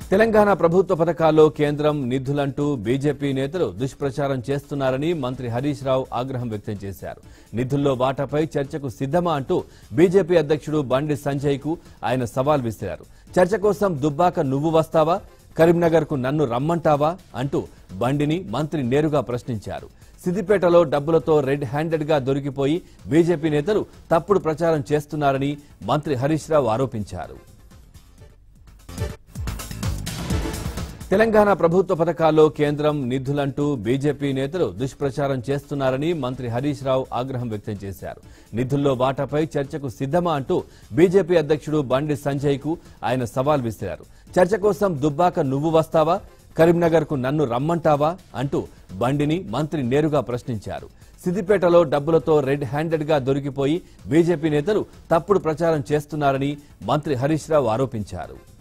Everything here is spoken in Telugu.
తెలంగాణ ప్రభుత్వ పథకాల్లో కేంద్రం నిధులంటూ బీజేపీ నేతలు దుష్ప్రచారం చేస్తున్నారని మంత్రి హరీష్ రావు ఆగ్రహం వ్యక్తం చేశారు నిధుల్లో వాటాపై చర్చకు సిద్ధమా అంటూ బీజేపీ అధ్యక్షుడు బండి సంజయ్ కు ఆయన సవాల్ విసిరారు చర్చ కోసం దుబ్బాక నువ్వు వస్తావా కరీంనగర్ కు నన్ను రమ్మంటావా అంటూ బండిని మంత్రి నేరుగా ప్రశ్నించారు సిద్దిపేటలో డబ్బులతో రెడ్ హ్యాండెడ్ గా దొరికిపోయి బీజేపీ నేతలు తప్పుడు ప్రచారం చేస్తున్నారని మంత్రి హరీష్ రావు ఆరోపించారు తెలంగాణ ప్రభుత్వ పథకాల్లో కేంద్రం నిధులంటూ బీజేపీ నేతలు దుష్ప్రచారం చేస్తున్నారని మంత్రి హరీష్ రావు ఆగ్రహం వ్యక్తం చేశారు నిధుల్లో వాటాపై చర్చకు సిద్ధమా అంటూ బీజేపీ అధ్యక్షుడు బండి సంజయ్ కు ఆయన సవాల్ విసిరారు చర్చ కోసం దుబ్బాక నువ్వు వస్తావా కరీంనగర్ కు నన్ను రమ్మంటావా అంటూ బండిని మంత్రి నేరుగా ప్రశ్నించారు సిద్దిపేటలో డబ్బులతో రెడ్ హ్యాండెడ్ గా దొరికిపోయి బీజేపీ నేతలు తప్పుడు ప్రచారం చేస్తున్నారని మంత్రి హరీష్ రావు ఆరోపించారు